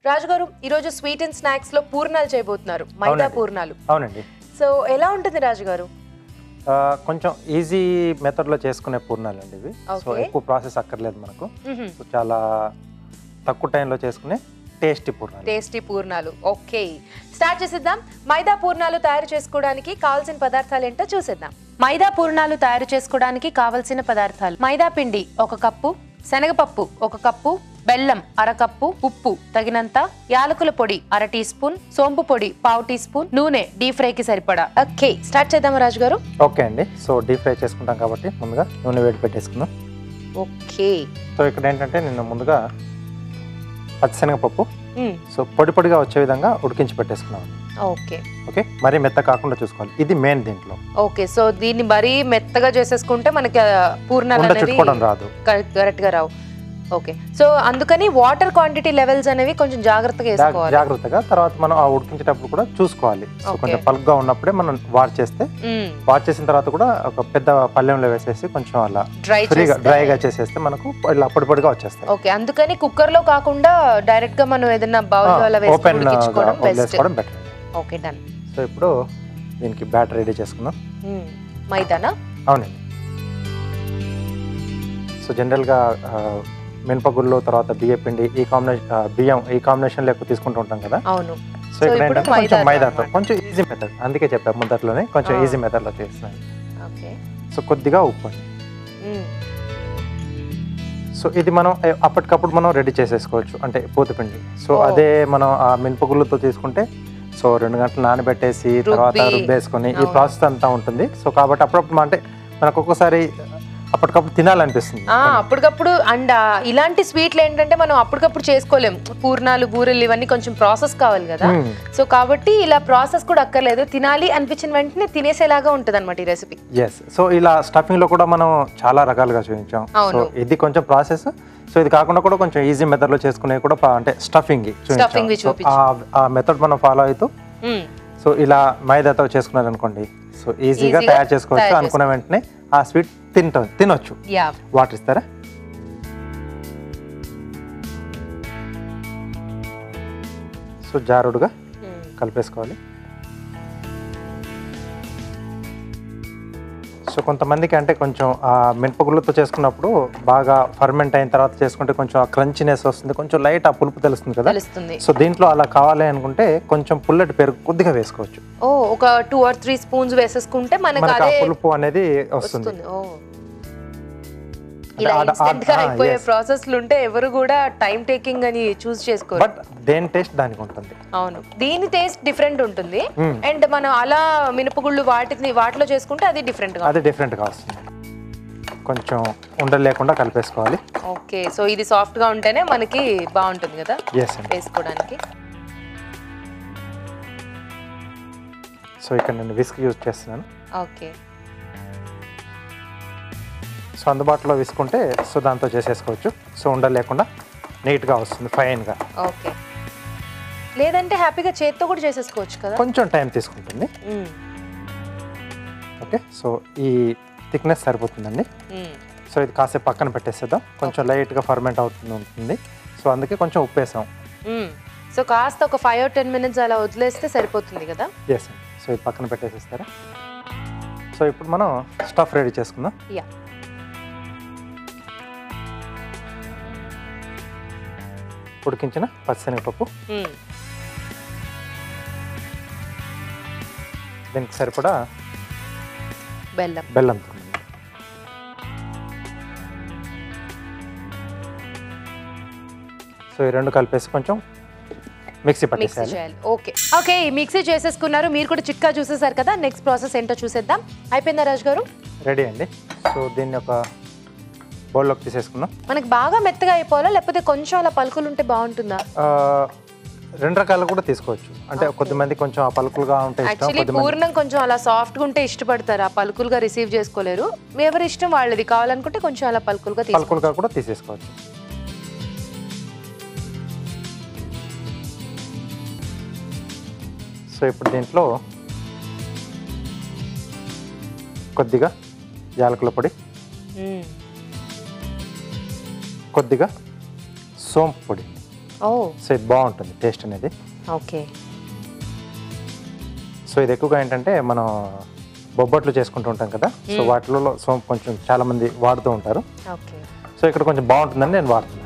రాజు గారు ఈరోజు sweet and snacks లో పూర్ణాలు చేయబోతున్నారు మైదా అవునండి. పూర్ణాలు అవునండి సో ఎలా ఉంటుంది రాజు గారు ఆ, కొంచెం ఈజీ మెథడ్లో చేసుకునే పూర్ణాలు అండి ఇవి సో Okay. ఎక్కువ ప్రాసెస్ అక్కర్లేదు మనకు మ్హూ. సో చాలా తక్కువ టైంలో చేసుకునే టేస్టీ పూర్ణాలు టేస్టీ పూర్ణాలు ఓకే స్టార్ట్ చేసేద్దాం మైదా పూర్ణాలు తయారు చేసుకోవడానికి కావాల్సిన పదార్థాలు ఏంటో చూసేద్దాం మైదా పూర్ణాలు తయారు చేసుకోవడానికి కావలసిన పదార్థాలు మైదా పిండి ఒక కప్పు శనగపప్పు ఒక కప్పు బెల్లం అరకప్పు ఉప్పు తగినంత యాలకుల పొడి అర టీ స్పూన్ సోంపు పొడి పావు టీ స్పూన్ నూనె డీప్ ఫ్రైకి సరిపడా ఓకే స్టార్ట్ చేద్దాం రాజు గారు ఓకే అండి సో డీప్ ఫ్రై చేసుకుంటాం కాబట్టి ముందుగా నూనె వేడి పెట్టేసుకుందాం ఓకే సో ఇక్కడ ఏంటంటే నేను ముందుగా పచ్చిశనగపప్పు సో పొడి పొడిగా వచ్చే విధంగా ఉడికించి పెట్టేసుకున్నాం ఓకే ఓకే మరీ మెత్త కాకుండా చూసుకోవాలి ఇది మెయిన్ దీంట్లో ఓకే సో దీన్ని మరీ మెత్తగా చేసేసుకుంటే మనకి ఆ, పూర్ణాలు ఉండ అనేవి చుట్టుకోవడం రాదు కరెక్ట్ గా రావు ఓకే సో అందుకని వాటర్ క్వాంటిటీ లెవెల్స్ అనేవి కొంచెం జాగ్రత్తగా జా- వేసుకోవాలి జాగ్రత్తగా తర్వాత మనం ఆ ఉడికించేటప్పుడు కూడా చూసుకోవాలి సో Okay. కొంచెం పల్క్గా ఉన్నప్పుడే మనం వార్ చేస్తే మ్మ్. వార్ చేసిన తర్వాత కూడా ఒక పెద్ద పళ్ళెంలో వేసేసి కొంచెం అలా డ్రై ఫ్రీగా చేస్తే- డ్రైగా చేసేస్తే మనకు ఇలా పొడి పొడిగా వచ్చేస్తాయి ఓకే అందుకని కుక్కర్ లో కాకుండా డైరెక్ట్ గా మనం ఏదైనా బౌల్ అలా వేసుకొని ఓపెన్ ఉడికించుకోవడం బెస్ట్ వదిలేసుకోవడం బెటర్ ఓకే డన్ సో ఇప్పుడు దీనికి బ్యాటర్ రెడీ చేసుకుందాం మైదానా అవునండి సో జనరల్గా మినపగుళ్ళు తర్వాత బియ్య పిండి ఈ కాంబినేషన్ బియ్యం ఈ కాంబినేషన్లో ఎక్కువ తీసుకుంటూ ఉంటాం కదా అవును సో So ఇక్కడ ఇప్పుడు ఏంటంటే కొంచెం మైదాతో మైదాతో అన్నమాట. కొంచెం ఈజీ మెథడ్ అందుకే చెప్పాను ముందట్లోనే కొంచెం ఆ. ఈజీ మెథడ్లో చేస్తున్నాను ఓకే సో కొద్దిగా ఉప్పు అండి సో ఇది మనం ఏ, అప్పటికప్పుడు మనం రెడీ చేసేసుకోవచ్చు అంటే పూతపిండి సో ఓ. అదే మనం ఆ మినపగుళ్ళతో తీసుకుంటే సో రెండు గంటలు నానబెట్టేసి తర్వాత రుబ్బి. రుబ్బేసుకొని ఈ అవును. ప్రాసెస్ అంతా ఉంటుంది సో కాబట్టి అప్పుడప్పుడు అంటే మనకు ఒక్కొక్కసారి అప్పటికప్పుడు తినాలనిపిస్తుంది ఆ అప్పటికప్పుడు అండ్ ఇలాంటి స్వీట్లు ఏంటంటే మనం అప్పటికప్పుడు చేసుకోలేం పూర్ణాలు బూరెలు ఇవన్నీ కొంచెం ప్రాసెస్ కావాలి కదా మ్మ్. సో కాబట్టి ఇలా ప్రాసెస్ కూడా అక్కర్లేదు తినాలి అనిపించిన వెంటనే తినేసేలాగా ఉంటుంది అనమాట ఈ రెసిపీ ఎస్ సో ఇలా స్టఫింగ్ లో కూడా మనం చాలా రకాలుగా చూపించాం సో అవును. ఇది కొంచెం ప్రాసెస్ సో ఇది కాకుండా కూడా కొంచెం ఈజీ మెథడ్ లో చేసుకునే కూడా పా- అంటే స్టఫింగ్ Stuffing వి చూపించాం. ఆ మెథడ్ మనం ఫాలో అవుతూ సో ఇలా మైదాతో చేసుకున్నారు అనుకోండి సో ఈజీగా Easy గా తయారు చేసుకోవచ్చు తయారు అనుకున్న వెంటనే ఆ స్వీట్ తింట తినొచ్చు యా వాటర్ ఇస్తారా సో జారుడుగా కలిపేసుకోవాలి సో కొంతమందికి అంటే కొంచెం ఆ మినపగుళ్ళతో చేసుకున్నప్పుడు బాగా ఫర్మెంట్ అయిన తర్వాత చేసుకుంటే కొంచెం ఆ క్రంచినెస్ వస్తుంది కొంచెం లైట్ ఆ పులుపు తెలుస్తుంది కదా తెలుస్తుంది సో దీంట్లో అలా కావాలి అనుకుంటే కొంచెం పుల్లటి పెరుగు కొద్దిగా వేసుకోవచ్చు ఓ ఒక టూ ఆర్ త్రీ స్పూన్స్ వేసేసుకుంటే మనకు మనకు ఆ అదే పులుపు అనేది వస్తుంది వస్తుంది ఓ అంటే ఇలా ఆడ- ఆడ- ఇన్స్టెంట్ గా ఆ, అయిపోయే yes. ప్రాసెస్లు ఉంటే ఎవరు కూడా టైం టేకింగ్ అని చూస్ చేసుకోరు బట్ దేని టేస్ట్ దానికి ఉంటుంది అవును దీని టేస్ట్ డిఫరెంట్ ఉంటుంది Hmm. అండ్ మనం అలా మినపగుళ్ళు వాటిని వాటిలో చేసుకుంటే అది డిఫరెంట్ గా అది డిఫరెంట్గా వస్తుంది కొంచెం ఉండలు లేకుండా కలిపేసుకోవాలి ఓకే సో ఇది సాఫ్ట్ గా ఉంటేనే మనకి బాగుంటుంది కదా ఎస్ అండి వేసుకోవడానికి సో ఇక్కడ నేను విస్క్ యూజ్ చేస్తున్నాను ఓకే సో అందుబాటులో విసుకుంటే సో దాంతో చేసేసుకోవచ్చు సో ఉండలు లేకుండా నీట్గా వస్తుంది ఫైన్గా ఓకే లేదంటే హ్యాపీగా చేత్తో కూడా చేసేసుకోవచ్చు కదా కొంచెం టైం తీసుకుంటుంది మ్మ్. ఓకే సో ఈ థిక్నెస్ సరిపోతుందండి మ్మ్. సో ఇది కాసేపు పక్కన పెట్టేసేద్దాం కొంచెం లైట్గా ఫర్మెంట్ అవుతుంది ఉంటుంది సో అందుకే కొంచెం ఉప్పు వేసాం మ్మ్. సో కాస్త ఒక ఫైవ్ ఆర్ టెన్ మినిట్స్ అలా వదిలేస్తే సరిపోతుంది కదా ఎస్ అండి సో ఇది పక్కన పెట్టేసేస్తారా సో ఇప్పుడు మనం స్టఫ్ రెడీ చేసుకుందాం యా ఉడికించిన పచ్చిశనగపప్పు మ్మ్. దీనికి సరిపడా బెల్లం బెల్లం సో ఈ రెండు కలిపేసి కొంచెం మిక్సీ మిక్సీ పట్టేసేయాలి చేయాలి ఓకే ఓకే ఈ మిక్సీ చేసేసుకున్నారు మీరు కూడా చిట్కా చూసేసారు కదా నెక్స్ట్ ప్రాసెస్ ఏంటో చూసేద్దాం అయిపోయిందా రాజు గారు రెడీ అండి సో దీన్ని ఒక బౌల్లోకి తీసేసుకుందాం మనకి బాగా మెత్తగా అయిపోవాలా లేకపోతే కొంచెం అలా పలుకులు ఉంటే బాగుంటుందా ఆ, రెండు రకాలు కూడా తీసుకోవచ్చు అంటే కొద్దిమంది కొంచెం ఆ పలుకులుగా ఉంటే ఇష్టం యాక్చువల్లీ కొద్దిమంది పూర్ణం కొంచెం అలా సాఫ్ట్ గా ఉంటే ఇష్టపడతారు ఆ పలుకులుగా రిసీవ్ చేసుకోలేరు ఎవరి ఇష్టం వాళ్ళది కావాలనుకుంటే కొంచెం అలా పలుకులుగా తీసుకో పలుకులుగా కూడా తీసేసుకోవచ్చు సో ఇప్పుడు దీంట్లో కొద్దిగా యాలకుల పొడి మ్మ్. కొద్దిగా సోంపు పొడి ఓ సో ఇది బాగుంటుంది టేస్ట్ అనేది ఓకే సో ఇది ఎక్కువగా ఏంటంటే మనం బొబ్బట్లు చేసుకుంటూ ఉంటాం కదా సో వాటిలో సో కొంచెం చాలా మంది వాడుతూ ఉంటారు ఓకే సో ఇక్కడ కొంచెం బాగుంటుందని నేను వాడుతున్నాను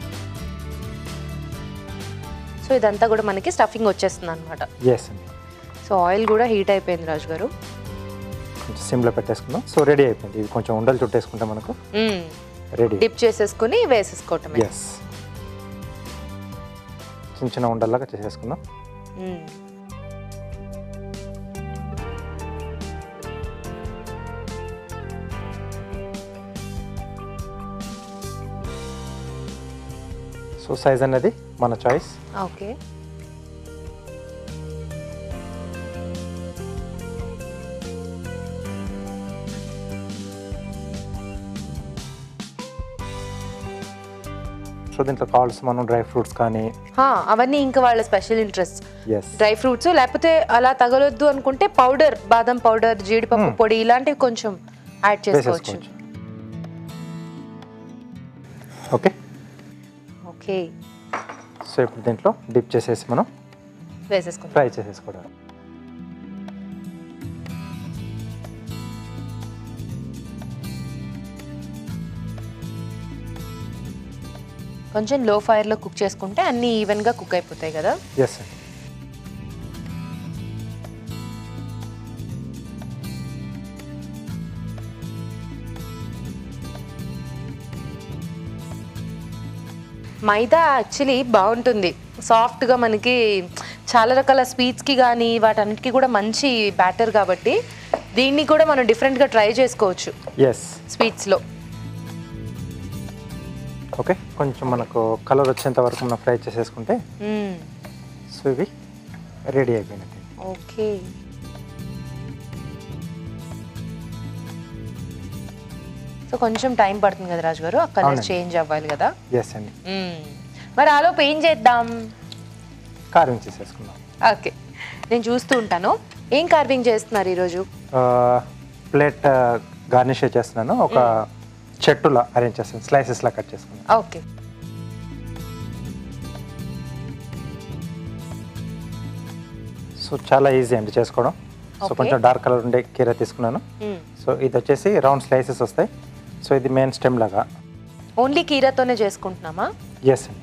సో ఇదంతా కూడా మనకి స్టఫింగ్ వచ్చేస్తుంది అనమాట ఎస్ అండి సో ఆయిల్ కూడా హీట్ అయిపోయింది రాజు గారు కొంచెం సిమ్లో పెట్టేసుకుందాం సో రెడీ అయిపోయింది ఇది కొంచెం ఉండలు చుట్టేసుకుంటే మనకు రెడీ డిప్ చేసేసుకుని వేసేసుకోవటమే ఎస్ చిన్న చిన్న ఉండల్లాగా చేసేసుకుందాం మ్మ్. సో సైజ్ అనేది మన చాయిస్ ఓకే సో దీంట్లో కావాల్సిన మనం డ్రై ఫ్రూట్స్ కానీ హా, అవన్నీ ఇంకా వాళ్ళ special interest yes dry fruits లేకపోతే అలా తగలొద్దు అనుకుంటే పౌడర్ బాదం పౌడర్ జీడిపప్పు పొడి ఇలాంటివి కొంచెం యాడ్ చేసుకోవచ్చు వేసేసుకోవచ్చు ఓకే ఓకే సో ఇప్పుడు దీంట్లో డిప్ చేసేసి మనం వేసేసుకుందాం ఫ్రై చేసేసుకోవడం కొంచెం లో ఫైర్లో కుక్ చేసుకుంటే అన్ని ఈవెన్గా కుక్ అయిపోతాయి కదా ఎస్ అండి మైదా యాక్చువల్లీ బాగుంటుంది సాఫ్ట్గా మనకి చాలా రకాల స్వీట్స్కి కానీ వాటన్నిటికీ కూడా మంచి బ్యాటర్ కాబట్టి దీన్ని కూడా మనం డిఫరెంట్గా ట్రై చేసుకోవచ్చు ఎస్ స్వీట్స్లో ఓకే కొంచెం మనకు కలర్ వచ్చేంత వరకు మనం ఫ్రై చేసేసుకుంటే సో ఇవి రెడీ అయిపోయినట్టు ఓకే సో కొంచెం టైం పడుతుంది కదా రాజు గారు ఆ కలర్ అవునండి. చేంజ్ అవ్వాలి కదా ఎస్ అండి మ్మ్. మరి ఆలోపు ఏం చేద్దాం కార్వింగ్ చేసేసుకుందాం ఓకే నేను చూస్తూ ఉంటాను ఏం కార్వింగ్ చేస్తున్నారు ఈరోజు ప్లేట్ గార్నిష్ చేస్తున్నాను ఒక చెట్టులా అరేంజ్ చేస్తాను స్లైసెస్లా కట్ చేసుకున్నాను ఓకే సో చాలా ఈజీ అండి చేసుకోవడం సో Okay. కొంచెం డార్క్ కలర్ ఉండే కీర తీసుకున్నాను మ్మ్. సో ఇది వచ్చేసి రౌండ్ స్లైసెస్ వస్తాయి సో ఇది మెయిన్ స్టెమ్ లాగా ఓన్లీ కీరాతోనే చేసుకుంటున్నామా ఎస్ అండి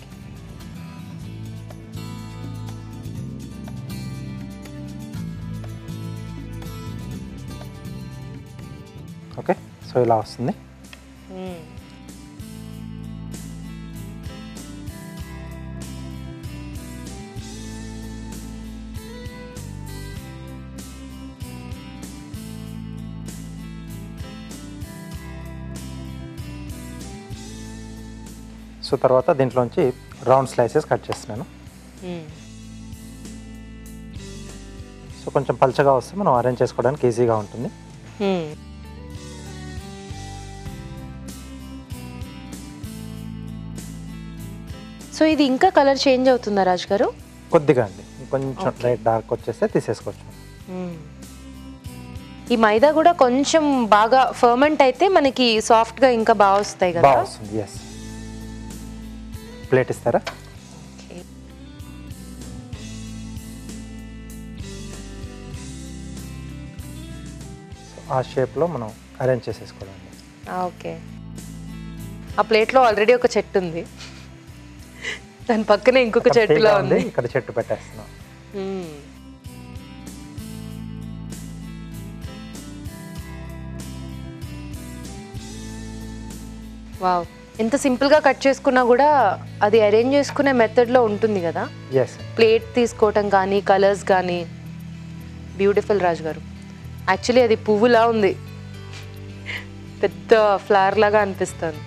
ఓకే సో ఇలా వస్తుంది మ్మ్. సో తర్వాత దీంట్లోంచి రౌండ్ స్లైసెస్ కట్ చేస్తున్నాను మ్మ్. సో కొంచెం పల్చగా వస్తే మనం అరేంజ్ చేసుకోవడానికి ఈజీగా ఉంటుంది మ్మ్. సో ఇది ఇంకా కలర్ చేంజ్ అవుతుందా రాజు గారు కొద్దిగా అండి కొంచెం లైట్ డార్క్ వచ్చేస్తే తీసేసుకోవచ్చు మ్మ్. ఈ మైదా కూడా కొంచెం బాగా ఫర్మెంట్ అయితే మనకి సాఫ్ట్ గా ఇంకా బాగా వస్తాయి కదా బాగా వస్తుంది ఎస్ ప్లేట్ ఇస్తారా ఓకే. సో ఆ షేప్లో మనం అరేంజ్ చేసేసుకోవడం ఆ, ఓకే ఆ ప్లేట్లో ఆల్రెడీ ఒక చెట్టు ఉంది దాని పక్కనే ఇంకొక ఇక్కడ చెట్టులా తీగ ఉంది ఇక్కడ చెట్టు పెట్టేస్తున్నాం మ్మ్. వావ్ ఎంత సింపుల్ గా కట్ చేసుకున్నా కూడా అది అరేంజ్ చేసుకునే మెథడ్ లో ఉంటుంది కదా ఎస్ ప్లేట్ తీసుకోవటం కానీ కలర్స్ కానీ బ్యూటిఫుల్ రాజు గారు యాక్చువల్లీ అది పువ్వులా ఉంది పెద్ద ఫ్లవర్ లాగా అనిపిస్తుంది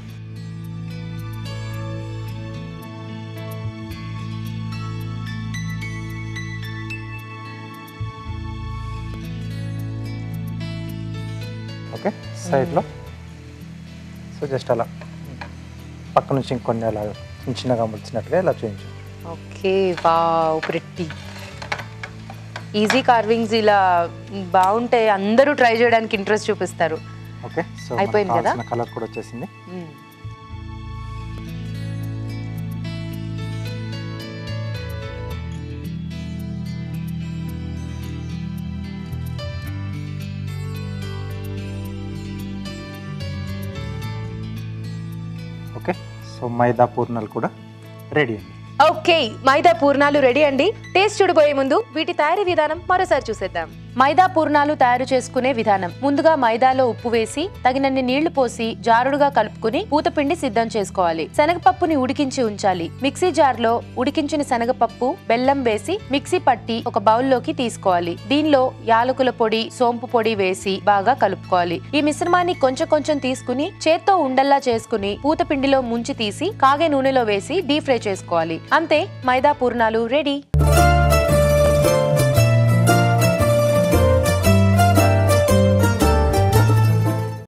ఓకే సైడ్లో సో జస్ట్ అలా పక్క నుంచి ఇంకొన్ని అలా చిన్న చిన్నగా ముడిచినట్టుగా ఇలా చూపించు okay wow pretty easy carvings ఇలా బాగుంటాయి అందరూ ట్రై చేయడానికి ఇంట్రెస్ట్ చూపిస్తారు ఓకే సో అయిపోయింది కదా? కలర్ కూడా వచ్చేసింది మ్మ్. సో మైదా పూర్ణాలు కూడా రెడీ అండి ఓకే మైదా పూర్ణాలు రెడీ అండి టేస్ట్ చూడబోయే ముందు వీటి తయారీ విధానం మరోసారి చూసేద్దాం మైదా పూర్ణాలు తయారు చేసుకునే విధానం ముందుగా మైదాలో ఉప్పు వేసి తగినన్ని నీళ్లు పోసి జారుడుగా కలుపుకుని పూతపిండి సిద్ధం చేసుకోవాలి శనగపప్పుని ఉడికించి ఉంచాలి మిక్సీ జార్ లో ఉడికించిన శనగపప్పు బెల్లం వేసి మిక్సీ పట్టి ఒక బౌల్లోకి తీసుకోవాలి దీనిలో యాలకుల పొడి సోంపు పొడి వేసి బాగా కలుపుకోవాలి ఈ మిశ్రమాన్ని కొంచెం కొంచెం తీసుకుని చేత్తో ఉండల్లా చేసుకుని పూతపిండిలో ముంచి తీసి కాగే నూనెలో వేసి డీప్ ఫ్రై చేసుకోవాలి అంతే మైదా పూర్ణాలు రెడీ